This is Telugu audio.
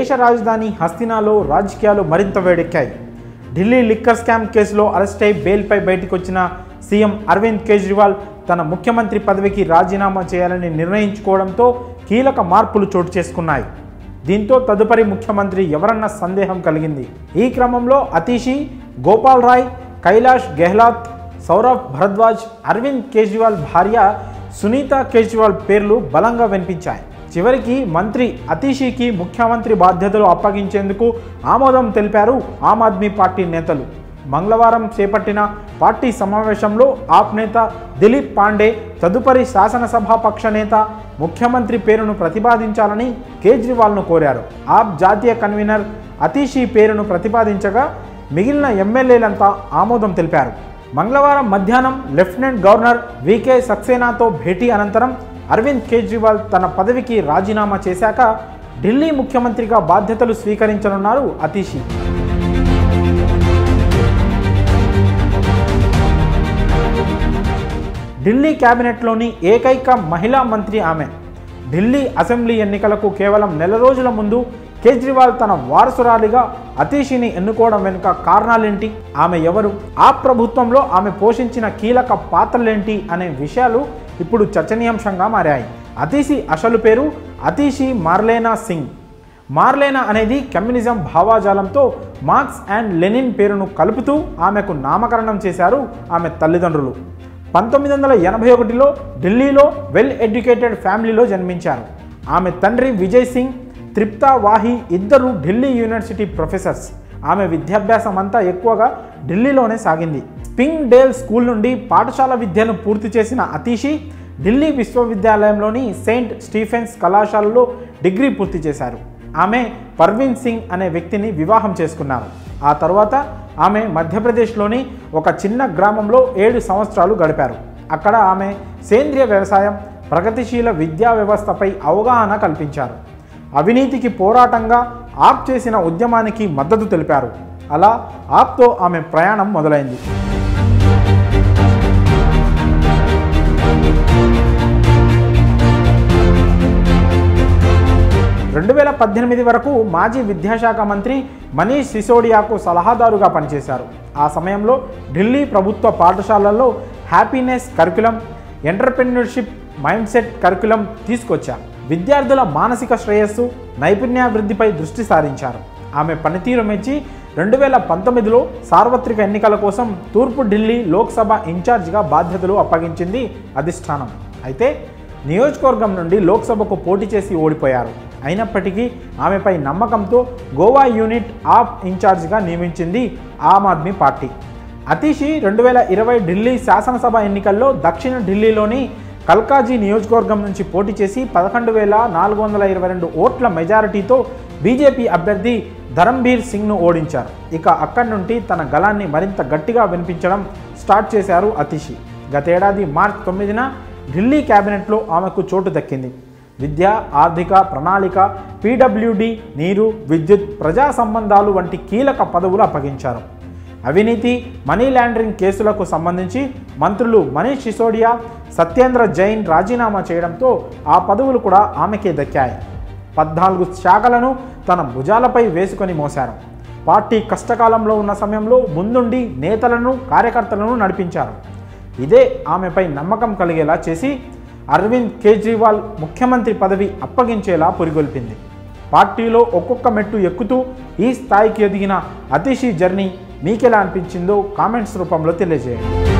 దేశ రాజధాని హస్తినాలో రాజకీయాలు మరింత వేడెక్కాయి ఢిల్లీ లిక్కర్ స్కామ్ కేసులో అరెస్ట్ అయి బెయిల్పై బయటకు వచ్చిన సీఎం అరవింద్ కేజ్రీవాల్ తన ముఖ్యమంత్రి పదవికి రాజీనామా చేయాలని నిర్ణయించుకోవడంతో కీలక మార్పులు చోటు చేసుకున్నాయి దీంతో తదుపరి ముఖ్యమంత్రి ఎవరన్న సందేహం కలిగింది ఈ క్రమంలో అతీషి గోపాల్ రాయ్ కైలాష్ గెహ్లాత్ సౌరవ్ భరద్వాజ్ అరవింద్ కేజ్రీవాల్ భార్య సునీత కేజ్రీవాల్ పేర్లు బలంగా వినిపించాయి చివరికి మంత్రి అతీషికి ముఖ్యమంత్రి బాధ్యతలు అప్పగించేందుకు ఆమోదం తెలిపారు ఆమ్ ఆద్మీ పార్టీ నేతలు మంగళవారం చేపట్టిన పార్టీ సమావేశంలో ఆప్ నేత దిలీప్ పాండే తదుపరి శాసనసభాపక్ష నేత ముఖ్యమంత్రి పేరును ప్రతిపాదించాలని కేజ్రీవాల్ను కోరారు ఆప్ జాతీయ కన్వీనర్ అతీషి పేరును ప్రతిపాదించగా మిగిలిన ఎమ్మెల్యేలంతా ఆమోదం తెలిపారు మంగళవారం మధ్యాహ్నం లెఫ్టినెంట్ గవర్నర్ వికే సక్సేనాతో భేటీ అనంతరం అరవింద్ కేజ్రీవాల్ తన పదవికి రాజీనామా చేశాక ఢిల్లీ ముఖ్యమంత్రిగా బాధ్యతలు స్వీకరించనున్నారు అతీషి ఢిల్లీ కేబినెట్లోని ఏకైక మహిళా మంత్రి ఆమె ఢిల్లీ అసెంబ్లీ ఎన్నికలకు కేవలం నెల రోజుల ముందు కేజ్రీవాల్ తన వారసురాలిగా అతీషిని ఎన్నుకోవడం వెనుక కారణాలేంటి ఆమె ఎవరు ఆ ప్రభుత్వంలో ఆమె పోషించిన కీలక పాత్రలేంటి అనే విషయాలు ఇప్పుడు చర్చనీయాంశంగా మారాయి అతీషి అసలు పేరు అతీషి మార్లేనా సింగ్ మార్లేనా అనేది కమ్యూనిజం భావాజాలంతో మార్క్స్ అండ్ లెనిన్ పేరును కలుపుతూ ఆమెకు నామకరణం చేశారు ఆమె తల్లిదండ్రులు పంతొమ్మిది వందల ఎనభై ఒకటిలో ఢిల్లీలో వెల్ ఎడ్యుకేటెడ్ ఫ్యామిలీలో జన్మించారు ఆమె తండ్రి విజయ్ సింగ్ త్రిప్తా వాహి ఇద్దరు ఢిల్లీ యూనివర్సిటీ ప్రొఫెసర్స్ ఆమె విద్యాభ్యాసం అంతా ఎక్కువగా ఢిల్లీలోనే సాగింది స్పింగ్ డేల్ స్కూల్ నుండి పాఠశాల విద్యను పూర్తి చేసిన అతీషి ఢిల్లీ విశ్వవిద్యాలయంలోని సెయింట్ స్టీఫెన్స్ కళాశాలలో డిగ్రీ పూర్తి చేశారు ఆమె పర్వీన్ సింగ్ అనే వ్యక్తిని వివాహం చేసుకున్నారు ఆ తర్వాత ఆమె మధ్యప్రదేశ్లోని ఒక చిన్న గ్రామంలో ఏడు సంవత్సరాలు గడిపారు అక్కడ ఆమె సేంద్రియ వ్యవసాయం ప్రగతిశీల విద్యా వ్యవస్థపై అవగాహన కల్పించారు అవినీతికి పోరాటంగా ఆప్ చేసిన ఉద్యమానికి మద్దతు తెలిపారు అలా ఆప్తో ఆమె ప్రయాణం మొదలైంది రెండు వేల పద్దెనిమిది వరకు మాజీ విద్యాశాఖ మంత్రి మనీష్ సిసోడియాకు సలహాదారుగా పనిచేశారు ఆ సమయంలో ఢిల్లీ ప్రభుత్వ పాఠశాలల్లో happiness curriculum entrepreneurship mind set curriculum తీసుకొచ్చారు విద్యార్థుల మానసిక శ్రేయస్సు నైపుణ్యాభివృద్ధిపై దృష్టి సారించారు ఆమె పనితీరు మెచ్చి రెండు వేల పంతొమ్మిదిలో సార్వత్రిక ఎన్నికల కోసం తూర్పు ఢిల్లీ లోక్సభ ఇన్ఛార్జిగా బాధ్యతలు అప్పగించింది అధిష్టానం అయితే నియోజకవర్గం నుండి లోక్సభకు పోటీ చేసి ఓడిపోయారు అయినప్పటికీ ఆమెపై నమ్మకంతో గోవా యూనిట్ ఆప్ ఇన్ఛార్జిగా నియమించింది ఆమ్ ఆద్మీ పార్టీ అతీషి రెండు వేల ఇరవై ఢిల్లీ శాసనసభ ఎన్నికల్లో దక్షిణ ఢిల్లీలోని కల్కాజీ నియోజకవర్గం నుంచి పోటీ చేసి పదకొండు వేల నాలుగు వందల ఇరవై రెండు ఓట్ల మెజారిటీతో బీజేపీ అభ్యర్థి ధరంబీర్ సింగ్ను ఓడించారు ఇక అక్కడి నుండి తన గలాన్ని మరింత గట్టిగా వినిపించడం స్టార్ట్ చేశారు అతీషి గతేడాది మార్చ్ తొమ్మిదిన ఢిల్లీ కేబినెట్లో ఆమెకు చోటు దక్కింది విద్య ఆర్థిక ప్రణాళిక పీడబ్ల్యూడి నీరు విద్యుత్ ప్రజా సంబంధాలు వంటి కీలక పదవులు అప్పగించారు అవినీతి మనీ లాండరింగ్ కేసులకు సంబంధించి మంత్రులు మనీష్ సిసోడియా సత్యేంద్ర జైన్ రాజీనామా చేయడంతో ఆ పదవులు కూడా ఆమెకే దక్కాయి పద్నాలుగు శాఖలను తన భుజాలపై వేసుకొని మోశారు పార్టీ కష్టకాలంలో ఉన్న సమయంలో ముందుండి నేతలను కార్యకర్తలను నడిపించారు ఇదే ఆమెపై నమ్మకం కలిగేలా చేసి అరవింద్ కేజ్రీవాల్ ముఖ్యమంత్రి పదవి అప్పగించేలా పురిగొల్పింది పార్టీలో ఒక్కొక్క మెట్టు ఎక్కుతూ ఈ స్థాయికి ఎదిగిన అతిషి జర్నీ మీకెలా అనిపించిందో కామెంట్స్ రూపంలో తెలియజేయండి